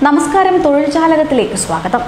നമസ്കാരം തൊഴിൽ ജാലകത്തിലേക്ക് സ്വാഗതം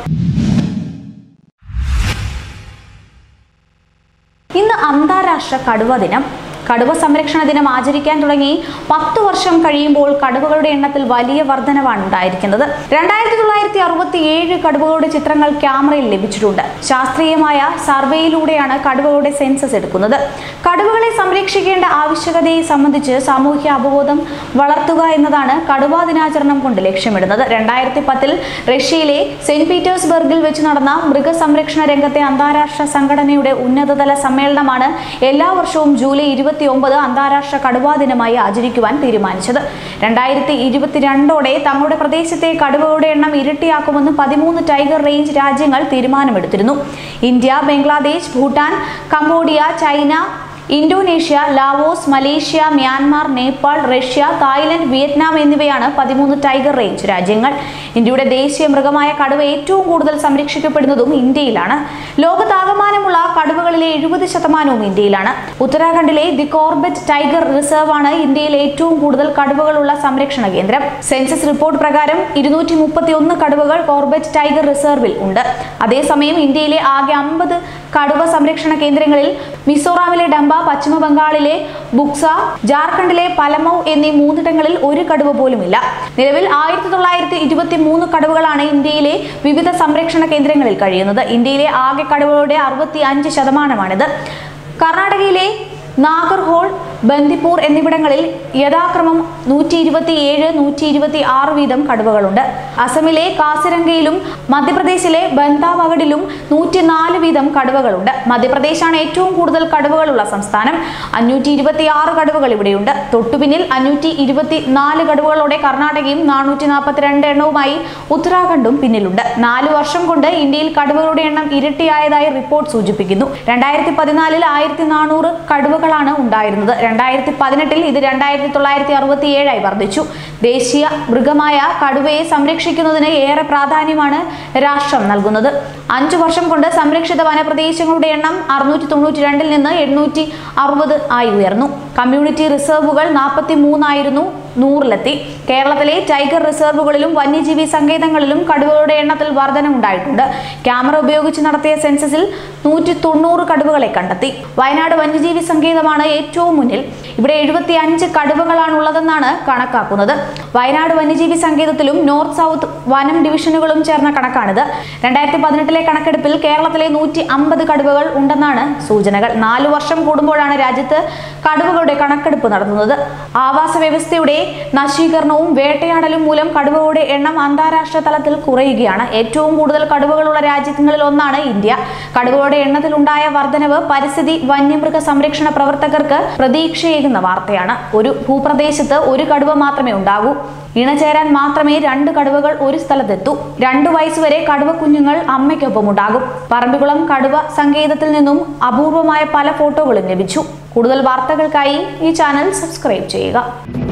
ഇന്ന് അന്താരാഷ്ട്ര കടുവ ദിനം കടുവ സംരക്ഷണ ദിനം ആചരിക്കാൻ തുടങ്ങി പത്തു വർഷം കഴിയുമ്പോൾ കടുവകളുടെ എണ്ണത്തിൽ വലിയ വർധനവാണ് ഉണ്ടായിരിക്കുന്നത് രണ്ടായിരത്തി തൊള്ളായിരത്തി അറുപത്തി ഏഴ് കടുവകളുടെ ചിത്രങ്ങൾ ക്യാമറയിൽ ലഭിച്ചിട്ടുണ്ട് ശാസ്ത്രീയമായ സർവേയിലൂടെയാണ് കടുവകളുടെ സെൻസസ് എടുക്കുന്നത് കടുവകളെ സംരക്ഷിക്കേണ്ട ആവശ്യകതയെ സംബന്ധിച്ച് സാമൂഹ്യ അവബോധം വളർത്തുക എന്നതാണ് കടുവാ ദിനാചരണം കൊണ്ട് ലക്ഷ്യമിടുന്നത് രണ്ടായിരത്തി പത്തിൽ റഷ്യയിലെ സെന്റ് പീറ്റേഴ്സ്ബർഗിൽ വെച്ച് നടന്ന മൃഗസംരക്ഷണ രംഗത്തെ അന്താരാഷ്ട്ര സംഘടനയുടെ ഉന്നതതല സമ്മേളനമാണ് എല്ലാ വർഷവും ജൂലൈ ഇരുപത്തി ഒമ്പത് അന്താരാഷ്ട്ര കടുവാ ദിനമായി ആചരിക്കുവാൻ തീരുമാനിച്ചത് രണ്ടായിരത്തി ഇരുപത്തിരണ്ടോടെ തങ്ങളുടെ പ്രദേശത്തെ കടുവകളുടെ എണ്ണം ഇരട്ടിയാക്കുമെന്ന് പതിമൂന്ന് ടൈഗർ റേഞ്ച് രാജ്യങ്ങൾ തീരുമാനമെടുത്തിരുന്നു India Bangladesh Bhutan Cambodia China Indonesia Laos Malaysia Myanmar Nepal Russia Thailand Vietnam എന്നിവയാണ് പതിമൂന്ന് ടൈഗർ റേഞ്ച് രാജ്യങ്ങൾ ഇന്ത്യയുടെ ദേശീയ മൃഗമായ കടുവ ഏറ്റവും കൂടുതൽ സംരക്ഷിക്കപ്പെടുന്നതും ഇന്ത്യയിലാണ് ലോകത്താകമാനമുള്ള കടുവകളിലെ എഴുപത് ശതമാനവും ഇന്ത്യയിലാണ് ഉത്തരാഖണ്ഡിലെ ദി കോർബറ്റ് ടൈഗർ റിസർവ് ആണ് ഇന്ത്യയിൽ ഏറ്റവും കൂടുതൽ കടുവകളുള്ള സംരക്ഷണ കേന്ദ്രം സെൻസസ് റിപ്പോർട്ട് പ്രകാരം ഇരുന്നൂറ്റി മുപ്പത്തി ഒന്ന് കടുവകൾ കോർബറ്റ് ടൈഗർ റിസർവിൽ ഉണ്ട് അതേസമയം ഇന്ത്യയിലെ ആകെ അമ്പത് കടുവ സംരക്ഷണ കേന്ദ്രങ്ങളിൽ മിസോറാമിലെ ഡംബ പശ്ചിമ ബംഗാളിലെ ബുക്സ ജാർഖണ്ഡിലെ പലമൗ എന്നീ മൂന്നിടങ്ങളിൽ ഒരു കടുവ പോലുമില്ല നിലവിൽ ആയിരത്തി തൊള്ളായിരത്തി ഇരുപത്തി മൂന്ന് കടുവകളാണ് ഇന്ത്യയിലെ വിവിധ സംരക്ഷണ കേന്ദ്രങ്ങളിൽ കഴിയുന്നത് ഇന്ത്യയിലെ ആകെ കടുവകളുടെ അറുപത്തി അഞ്ച് ശതമാനമാണിത് കർണാടകയിലെ നാഗർഹോൾ ബന്ദിപ്പൂർ എന്നിവിടങ്ങളിൽ യഥാക്രമം നൂറ്റി ഇരുപത്തി ഏഴ് നൂറ്റി ഇരുപത്തി ആറ് വീതം കടുവകളുണ്ട് അസമിലെ കാസിരംഗയിലും മധ്യപ്രദേശിലെ ബന്താവഗഡിലും നൂറ്റി നാല് വീതം കടുവകളുണ്ട് മധ്യപ്രദേശാണ് ഏറ്റവും കൂടുതൽ കടുവകളുള്ള സംസ്ഥാനം അഞ്ഞൂറ്റി ഇരുപത്തി ആറ് കടുവകൾ ഇവിടെയുണ്ട് തൊട്ടുപിന്നിൽ അഞ്ഞൂറ്റി ഇരുപത്തി നാല് കടുവകളോടെ കർണാടകയും നാനൂറ്റി നാൽപ്പത്തിരണ്ട് എണ്ണവുമായി ഉത്തരാഖണ്ഡും പിന്നിലുണ്ട് നാല് വർഷം കൊണ്ട് ഇന്ത്യയിൽ കടുവകളുടെ എണ്ണം ഇരട്ടിയായതായി റിപ്പോർട്ട് സൂചിപ്പിക്കുന്നു രണ്ടായിരത്തി പതിനാലിൽ ആയിരത്തി നാനൂറ് കടുവകളാണ് ഉണ്ടായിരുന്നത് രണ്ടായിരത്തി പതിനെട്ടിൽ ഇത് രണ്ടായിരത്തി തൊള്ളായിരത്തി അറുപത്തി ഏഴായി വർദ്ധിച്ചു ദേശീയ മൃഗമായ കടുവയെ സംരക്ഷിക്കുന്നതിന് ഏറെ പ്രാധാന്യമാണ് രാഷ്ട്രം നൽകുന്നത് അഞ്ചു വർഷം കൊണ്ട് സംരക്ഷിത വനപ്രദേശങ്ങളുടെ എണ്ണം അറുന്നൂറ്റി തൊണ്ണൂറ്റി രണ്ടിൽ നിന്ന് എണ്ണൂറ്റി അറുപത് ആയി ഉയർന്നു കമ്മ്യൂണിറ്റി റിസർവുകൾ നാൽപ്പത്തി മൂന്നായിരുന്നു നൂറിലെത്തി കേരളത്തിലെ ടൈഗർ റിസർവുകളിലും വന്യജീവി സങ്കേതങ്ങളിലും കടുവകളുടെ എണ്ണത്തിൽ വർധനമുണ്ടായിട്ടുണ്ട് ക്യാമറ ഉപയോഗിച്ച് നടത്തിയ സെൻസസിൽ നൂറ്റി തൊണ്ണൂറ് കടുവകളെ കണ്ടെത്തി വയനാട് വന്യജീവി സങ്കേതമാണ് ഏറ്റവും മുന്നിൽ ഇവിടെ എഴുപത്തി അഞ്ച് കടുവകളാണുള്ളതെന്നാണ് കണക്കാക്കുന്നത് വയനാട് വന്യജീവി സങ്കേതത്തിലും നോർത്ത് സൗത്ത് വനം ഡിവിഷനുകളും ചേർന്ന കണക്കാണിത് രണ്ടായിരത്തി പതിനെട്ടിലെ കണക്കെടുപ്പിൽ കേരളത്തിലെ നൂറ്റി അമ്പത് കടുവകൾ ഉണ്ടെന്നാണ് സൂചനകൾ നാലു വർഷം കൂടുമ്പോഴാണ് രാജ്യത്ത് കടുവകളുടെ കണക്കെടുപ്പ് നടത്തുന്നത് ആവാസ വ്യവസ്ഥയുടെ നശീകരണവും വേട്ടയാടലും മൂലം കടുവകളുടെ എണ്ണം അന്താരാഷ്ട്ര തലത്തിൽ കുറയുകയാണ് ഏറ്റവും കൂടുതൽ കടുവകളുള്ള രാജ്യങ്ങളിൽ ഒന്നാണ് ഇന്ത്യ കടുവകളുടെ എണ്ണത്തിലുണ്ടായ വർധനവ് പരിസ്ഥിതി വന്യമൃഗ സംരക്ഷണ പ്രവർത്തകർക്ക് പ്രതീക്ഷയേകുന്ന വാർത്തയാണ് ഒരു ഭൂപ്രദേശത്ത് ഒരു കടുവ മാത്രമേ ഉണ്ടാകൂ ഇണചേരാൻ മാത്രമേ രണ്ട് കടുവകൾ ഒരു സ്ഥലത്തെത്തൂ രണ്ടു വയസ്സുവരെ കടുവ കുഞ്ഞുങ്ങൾ അമ്മയ്ക്കൊപ്പം ഉണ്ടാകും പറമ്പിക്കുളം കടുവ സങ്കേതത്തിൽ നിന്നും അപൂർവമായ പല ഫോട്ടോകളും ലഭിച്ചു കൂടുതൽ വാർത്തകൾക്കായി ഈ ചാനൽ സബ്സ്ക്രൈബ് ചെയ്യുക